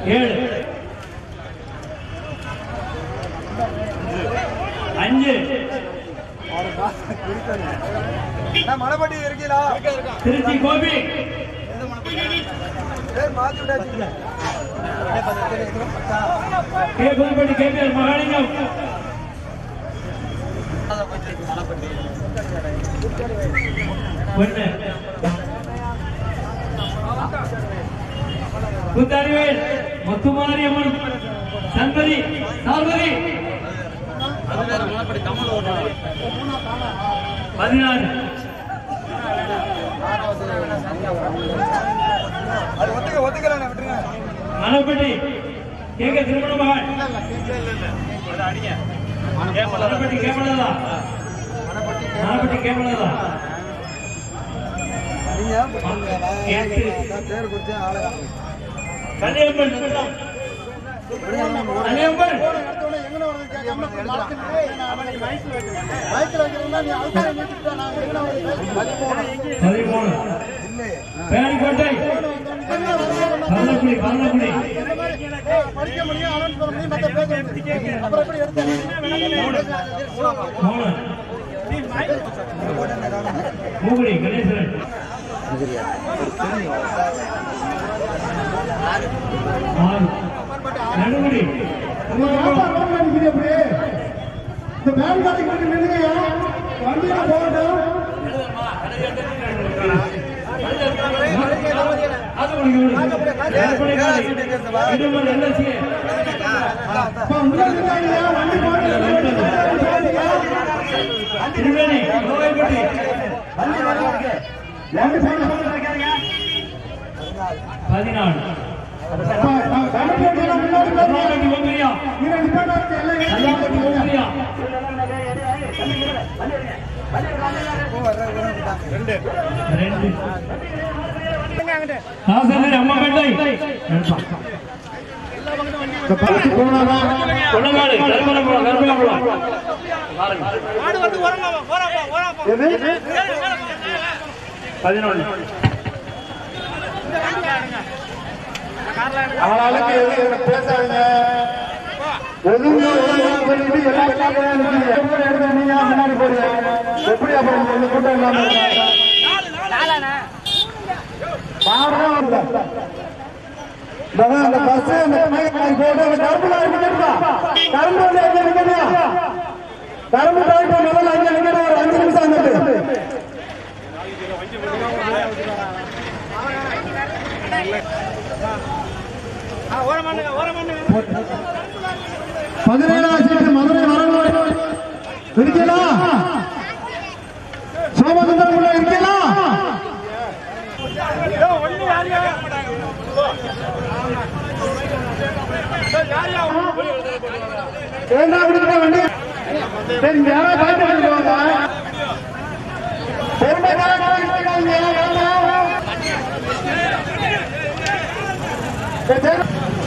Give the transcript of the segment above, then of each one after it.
ஏழு அஞ்சு மலைப்பட்டி இருக்கீங்களா திருச்சி கோபி பேர் மாத்தி விட்டாச்சு கே புதுப்பட்டி கேபிஆர் மகாலிங்கம் ஒண்ணு புத்தறிவேல் முத்துமாரியம்மன் சண்பதி சார்பதி பதினாறு அது ஒத்துக்க ஒத்துக்கலாம் விட்டுருங்க மணப்பட்டி கேட்க திருமண மகன் மணப்பட்டி கேட்பனதா மணப்பட்டி கேட்பனதா எட்டு. பேர் கொடுத்து ஆளை கன்னியம்மன் சுத்தம் கன்னியம்மன் பதிமூணு பேரிக்கோட்டை பரலக்குடி பரலக்குடி படிக்க முடியும் அனௌன்ஸ் பண்ண முடியும் மத்த பேச முடியும் அப்புறம் எப்படி எடுத்து மூணு மூகுடி கணேசன் ஆறு நடுமுடி இந்த பேங்க் கார்டு நின்னுங்கய்யா வண்டியில போகட்டும் அது உனக்கு விடு. ஏற்படை காலை. இடுமல் LSA. அப்பா, உள்ள நின்றாங்கய்யா வண்டி போகட்டும் திருவேணி கோவைப்பட்டி வண்டி போகட்டும் பதினாலு அப்பா, நான் கணக்கு எடுக்கலாம் முன்னாடி பாருங்க. கர்நாடகி ஓங்கரியா நீங்க நிப்பாட்டா இருக்கு, எல்லாம் கல்லாப்பட்டி ஓங்கரியா ரெண்டு ஆசனை அம்மாபேட்டை இந்த பரிசு போனாதான் கொள்ளங்காடு கருமலங்குளம் கருமலங்குளம் எது பதினொன்று ஆளாளுக்கு எது எது பேசாதீங்க ஒதுங்க ஒதுங்க சொல்லிட்டு எல்லா எல்லாரும் நிக்கிறீங்க. எப்படி எடுத்து நீங்க முன்னாடி போறீங்க எப்படி அப்புறம் இந்த கூட்டம் இல்லாம இருக்காங்க? பாடுறோம் இல்ல. இந்த அந்த பஸ் அந்த மைக்கு போட்டு அந்த கரும்பு லாரி நிக்கிறதா? கரும்பு வந்து எங்க நிக்கிறதா? கரும்பு லாரி முதல்ல அங்க நிக்கிறது ஒரு அஞ்சு நிமிஷம் அங்கிட்டு பதினேழாம் சீட்டு மதுரை வரணும் இருக்கலாம் சோமசுந்தரம் உள்ள இருக்கலாம் ஏண்டா விடுங்க வண்டி சரி இங்க யாராவது பார்த்து வந்துருவாங்க பெருமைக்காக இருக்காங்க சரி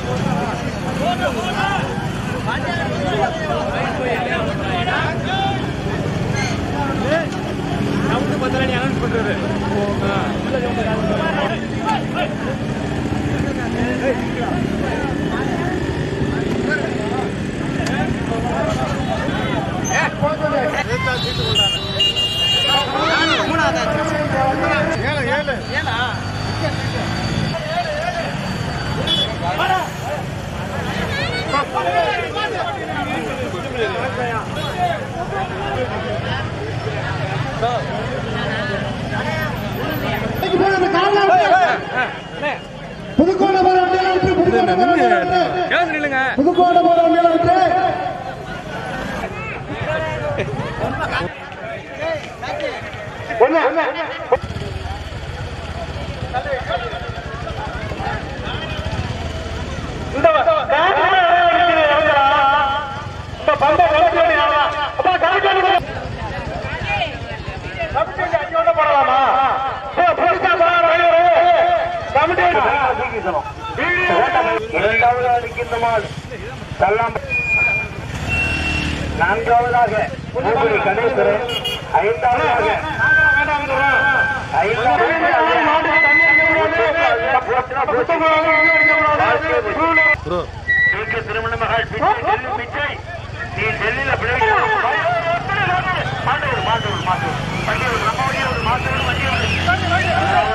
புதுக்கோட்டை போற வண்டியெல்லாம் விட்டு புதுக்கோட்டை போற வண்டியெல்லாம் விட்டு புதுக்கோட்டை போற வண்டியெல்லாம் விட்டு இரண்டாவதாக இருக்கின்ற மால் தள்ளாம் நான்காவதாக மூகுடி கணேஸ்வரன் ஐந்தாவதாக ஐந்தாவதாக நீக்கு திருமண மகள் பிச்சை டெல்லி பிச்சை நீ டெல்லியில பிழைக்க மாண்டவர் மாண்டவர் மாண்டவர் வண்டி ஒரு நம்ம வண்டி ஒரு மாண்டவர் வண்டி ஒரு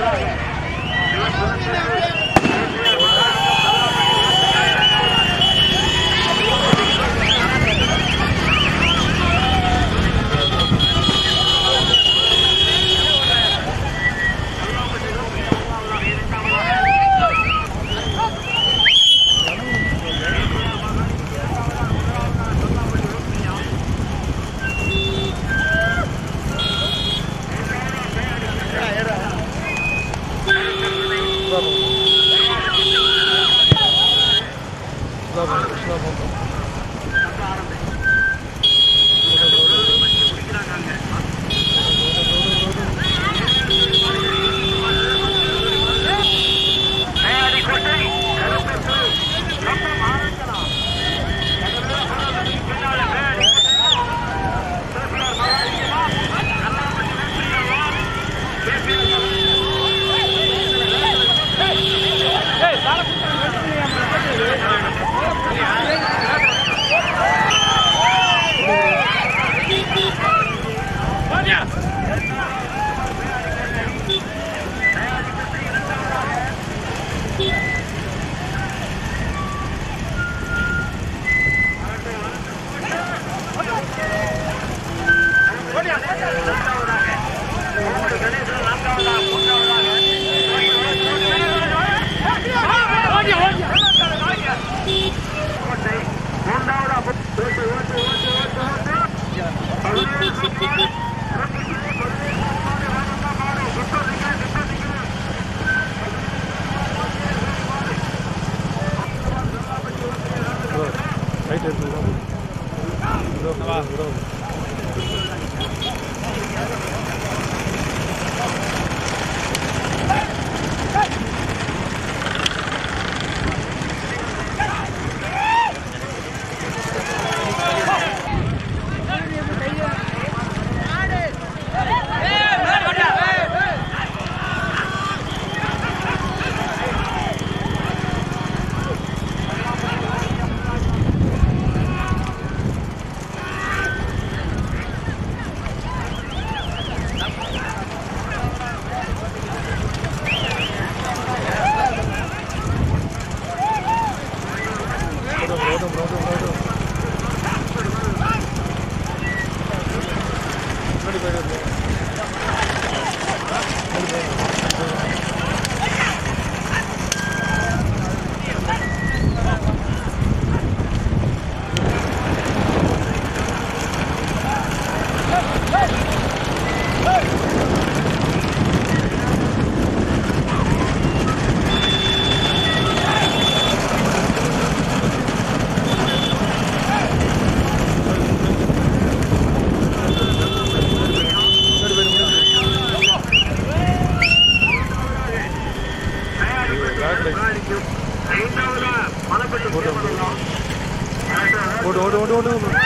ஓடு ஓடு ஓடு ஓடு ஓடு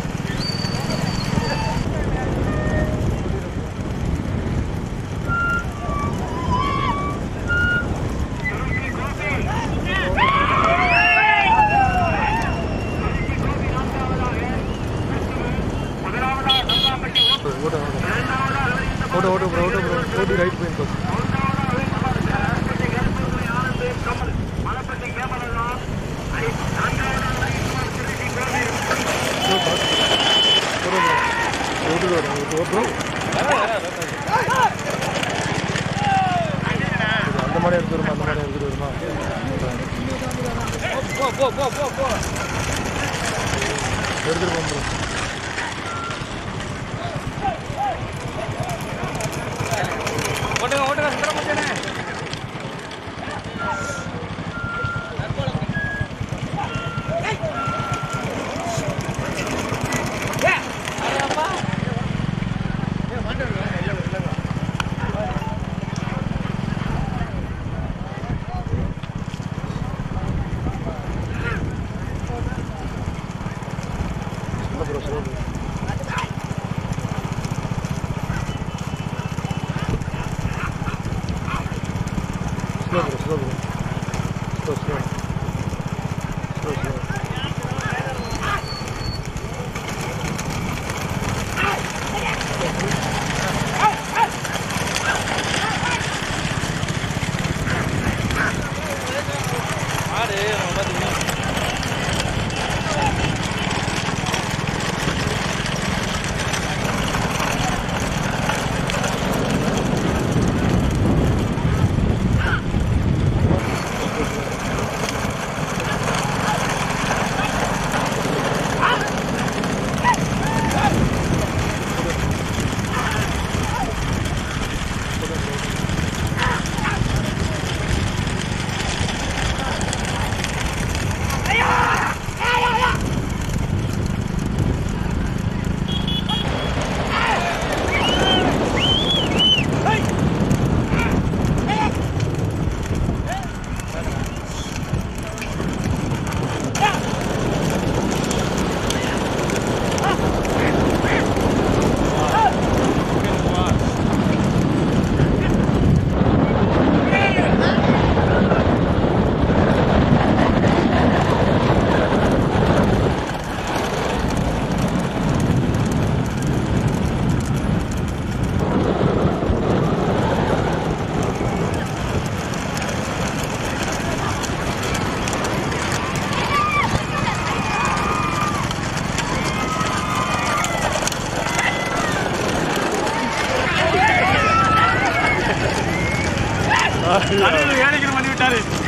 ஓடு ஓடு ப்ரோ ஓடு ப்ரோ ஓடி ரைட் போயிட்டு ஓடு ப்ரோ ஓடு ப்ரோ அந்த மாதிரி எடுத்து வருமா அந்த மாதிரி எடுத்துட்டு வருமா எடுத்துட்டு போங்க bro slow bro slow bro slow bro slow bro slow slow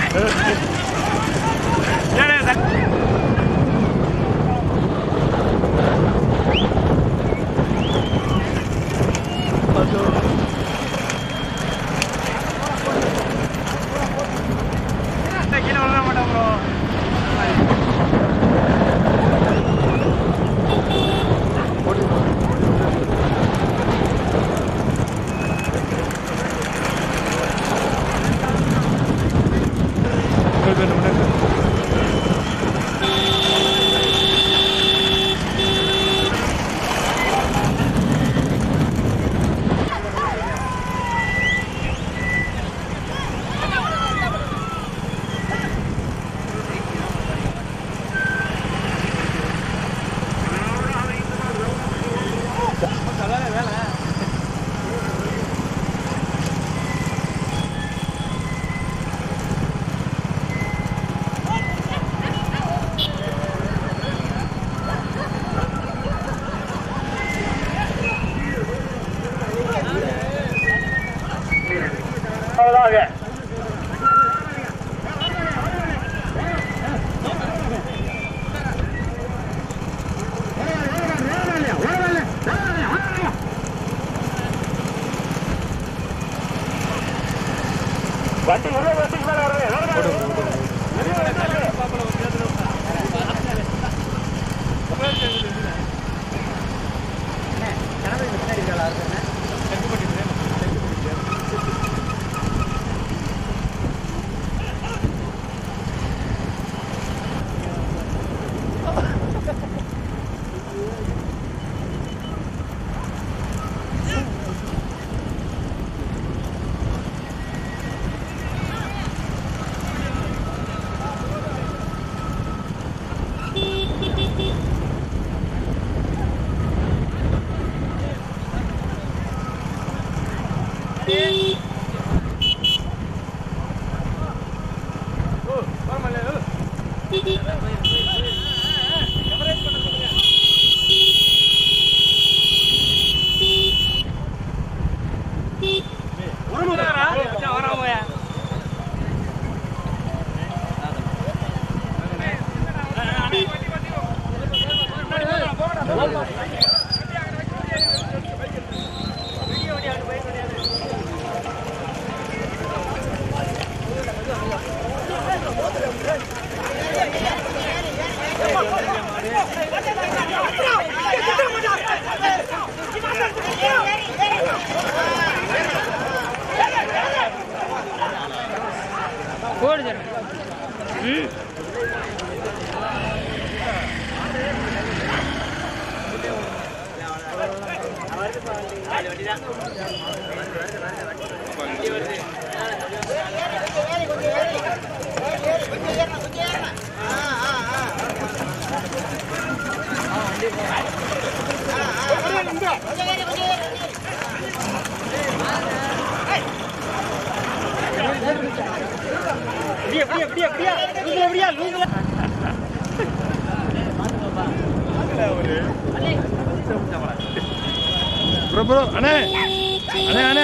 bro bro அண்ணே அண்ணே அண்ணே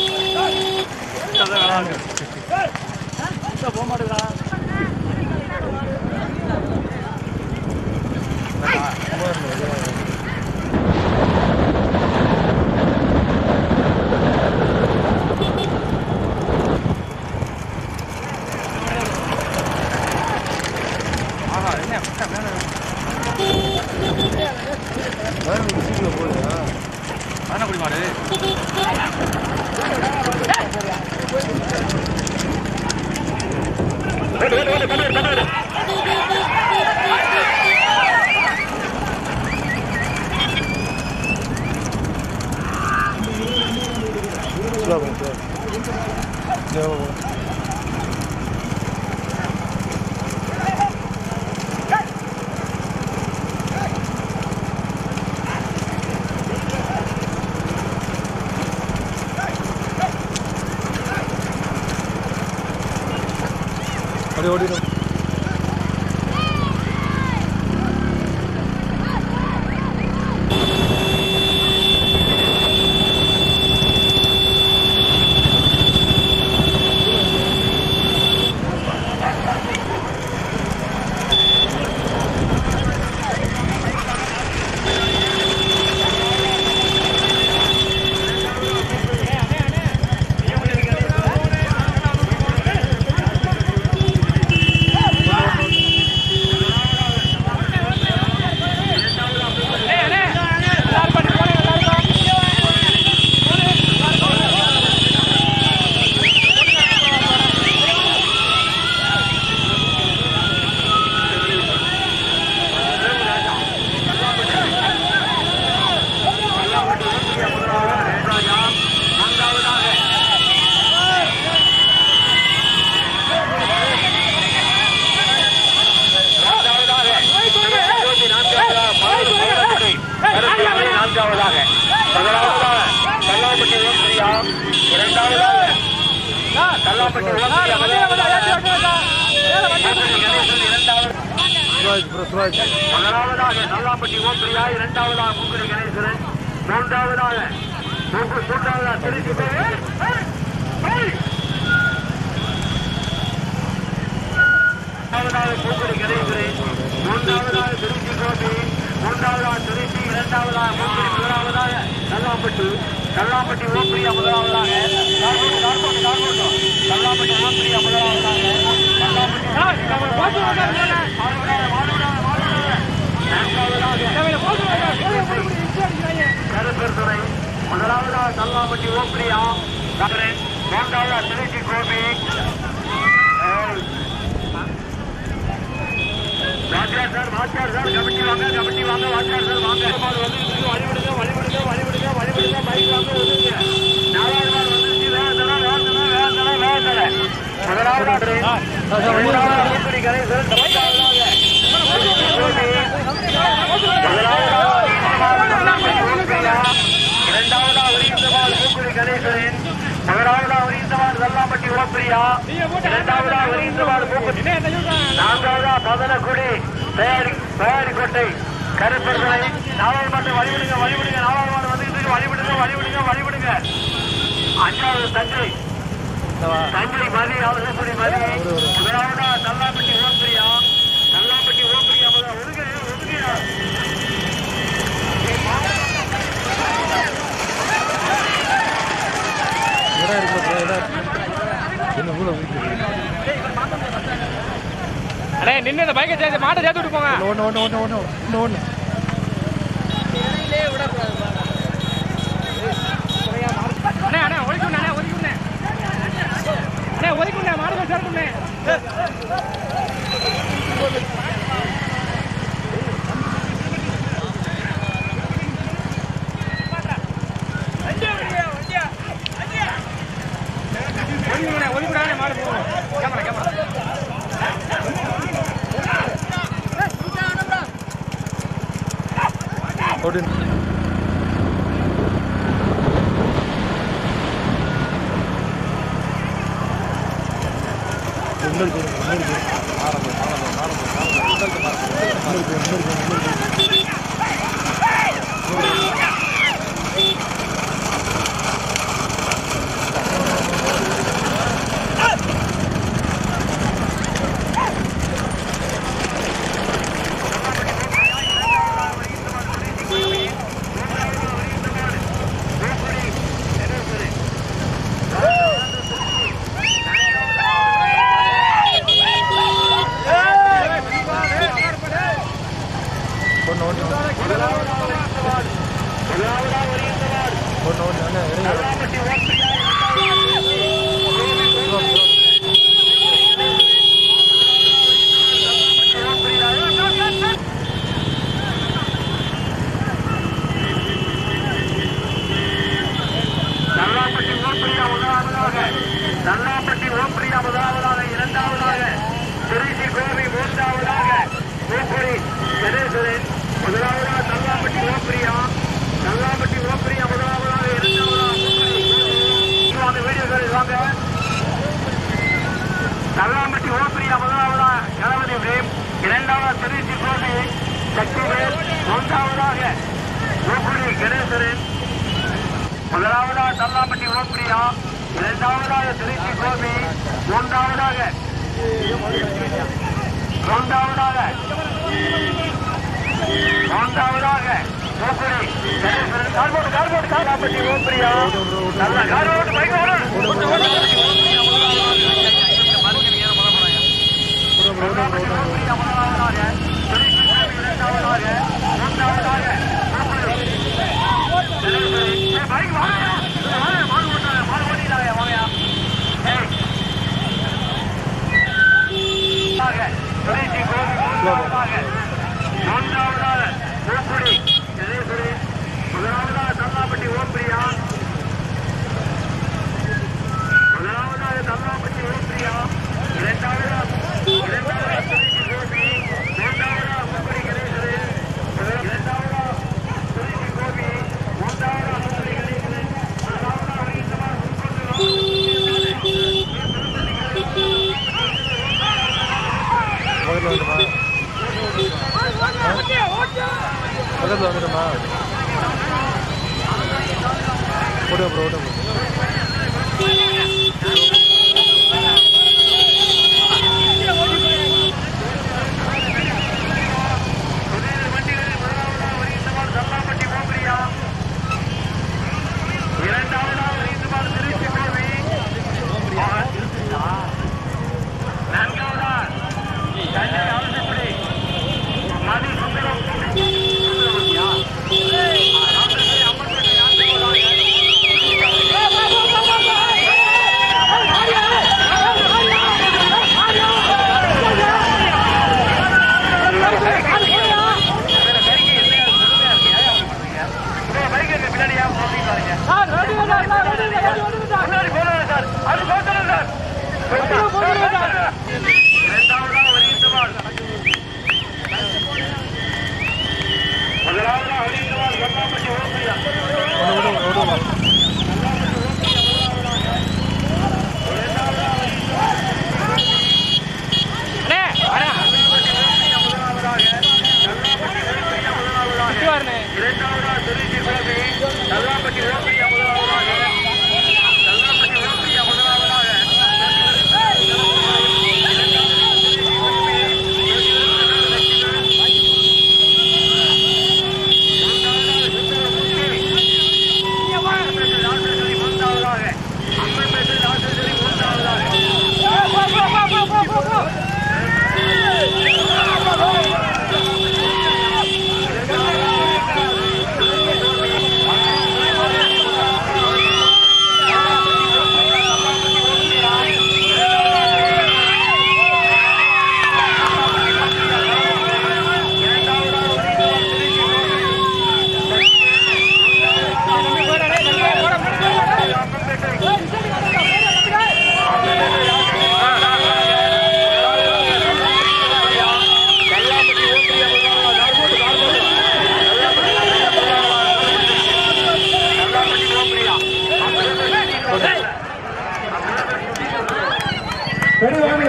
அப்படியே ஓடிடும் முதலாவதாக நல்லாம்பட்டி ஓப்பிரியா இரண்டாவதாக மூக்குடி கணேஸ்வரன் மூன்றாவதாக மூக்கு மூன்றாவதாக திருச்சி போய் இரண்டாவதாக மூக்குடி கணேஸ்வரன் மூன்றாவதாக திருச்சி கோபி மூன்றாவதாக திருச்சி இரண்டாவதாக மூக்குடி முதலாவதாக நல்லாம்பட்டி நல்லாம்பட்டி ஓப்பிரியா முதலாவதாக கார்போட்டு, கார்போட்டு, கார்போட்டு. நல்லாம்பட்டி ஓப்பிரியா முதலாவதாக நல்லாம்பட்டி மாடுவிடாத, மாடுவிடாத, மாடுவிடாத. கருப்பெருத்துறை முதலாவதாக தல்லாம்பட்டி ஓப்பிரியா நகரன் மூன்றாவதாக திருச்சி கோபி ஏய். வாத்தியார் சார் வாத்தியார் சார் கமிட்டி வாங்க கமிட்டி வாங்க வாத்தியார் சார் வாங்க வழிவிடுங்க வழிவிடுங்க வழிவிடுங்க வழிவிடுங்க பைக் வாங்க ஒதுங்க நாலாவது நாள் வந்துருச்சு வேகத்தல வேகத்தல வேகத்தல வேகத்தல முதலாவது இரண்டாவது மூக்குடி கணேசன் மூன்றாவதாக இரண்டாவதாக ஒரிந்தவாள் மூக்குடி கணேசன் முதலாவதாக ஒரிந்தவாள் வெள்ளாம்பட்டி உரப்பிரியா இரண்டாவதாக ஒரிந்தவாள் மூக்குடி நான்காவதா பதனக்குடி தயாரி தயாரிக்கோட்டை கருப்பர்களை நாடாளுமன்ற வழிவிடுங்க வழிவிடுங்க நாடாளுமன்றம் வந்துட்டு இருக்கு வழிவிடுங்க வழிவிடுங்க வழிவிடுங்க அஞ்சாவது தஞ்சை தஞ்சை மதி அவசரப்படி மதி முதலாவதா தல்லாப்பட்டி ஓப்பிரியா தல்லாப்பட்டி ஓப்பிரியா முதல் ஒதுங்க ஒதுங்க அண்ணே நின்று இந்த பைக்கை சேர்த்து மாட்டை சேர்த்து விட்டு போங்க ஒன்று ஒன்று ஒன்று ஒன்று ஒன்று ஒன்று அண்ணே அண்ணே ஒதுக்குண்ணே அண்ணே ஒதுக்குண்ணே அண்ணே ஒதுக்குண்ணே மாடுகள் சேர்த்துண்ணே ஒதுக்குண்ணே ஒதுக்குண்ணே மாடு போகும் கேமரா கேமரா நல்லாப்பட்டி ஓப்பிரியா முதலாவதாக நல்லாப்பட்டி ஓப்பிரியா முதலாவதாக இரண்டாவதாக திருச்சி கோபி மூன்றாவதாக மூக்குடி கணேசன் முதலாவதாக நல்லாப்பட்டி ஓப்பிரியா நல்லாப்பட்டி ஓப்பிரியா முதலாவதாக இரண்டாவதாக மூக்குடி வாங்க வீடியோக்களில் வாங்க நல்லாம்பட்டி ஓப்பிரியா முதலாவதாக கணபதி பிரேம் இரண்டாவதாக திருச்சி கோபி சக்திவேல் மூன்றாவதாக மூக்குடி கணேசன் முதலாவதாக தல்லாம்பட்டி ஓப்பிரியா இரண்டாவதாக திருச்சி கோபி மூன்றாவதாக மூன்றாவதாக மூன்றாவதாக மூக்குடி கணேசன் கார்போர்டு கார்போர்டு காலாம்பட்டி ஓப்பிரியா நல்ல கார்போர்டு பைக் ஓடு மூன்றாவதாக மூக்குடி கணேசரி முதலாவதாக தல்லாப்பட்டி ஓப்பிரியா முதலாவதாக தல்லாப்பட்டி ஓப்பிரியா இரண்டாவதாக இரண்டாவதாக திருச்சி கோபி மூன்றாவதாக மூக்குடி கணேசரி இரண்டாவதாக பக்கத்தில் வந்துடுமா ஓடு ப்ரோ ஓடு தல்லாம்பட்டி போகிறியா இரண்டாவதாக இந்துமால் திருச்சி கோவி நான்காவதா தஞ்சை அரசுப்படி மதி சுந்தரம் பின்னாடியா முன்னாடி போடுங்க சார் அது போட்டுருங்க சார் இரண்டாவதா வரிந்தவாள் முதலாவதா வரிந்தவாள் கண்ணாம்பட்டி ஓப்பியா ஓடு ஓடு ஓடு அண்ணே அண்ணா சுத்தி வரண்ணே இரண்டாவதா திருச்சி கோபி கல்லாம்பட்டி ஓப்பியா முதலாவதாக கல்லாம்பட்டி ஓப்பியா முதலாவதாக மூன்றாவதாக அம்மன்பேட்டை ராசேஸ்வரி மூன்றாவதாக ரெடி வாங்க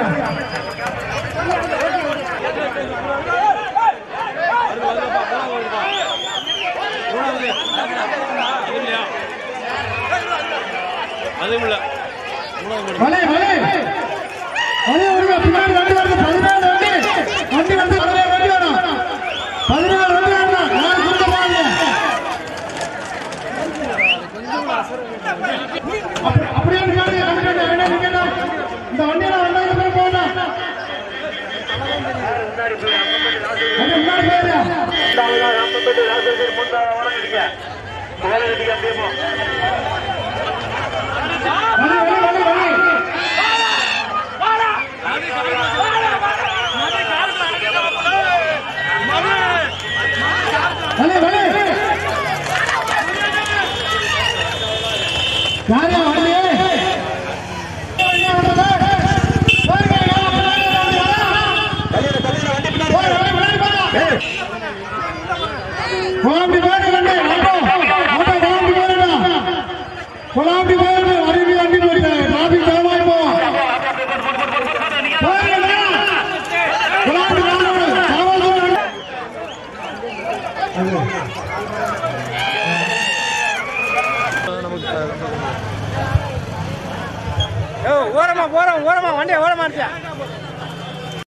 அதுவும் இல்லை மலை மலை மலை வருங்க பின்னாடி வண்டி வருது பதினாலு வண்டி வண்டி வந்து பதினாலு வண்டி வரும் பதினாலு வண்டி வரணும் யார் கொடுக்க பாருங்க அப்படி- அப்படியே நிக்காதீங்க, கமிட்டி வேணா நிக்கணும். இந்த வண்டியில வந்தாங்க போய் போகணும் வண்டி முன்னாடி போயிருங்க வண்டி வண்டி வண்டி வண்டி வண்டி வண்டி யாரா வண்டி குழம்பி போயிடு வண்டி ஆட்டோ குழம்பி போயிடா குழம்பி போயிடு அருவி வண்டி போயிடு டிராபிக் வேகமாய் போவோம் போயிடுங்க குழம்பி போயிடு காவல்துறை ஓ ஓரமா ஓரம் ஓரமா வண்டியை ஓரமா இருக்கியா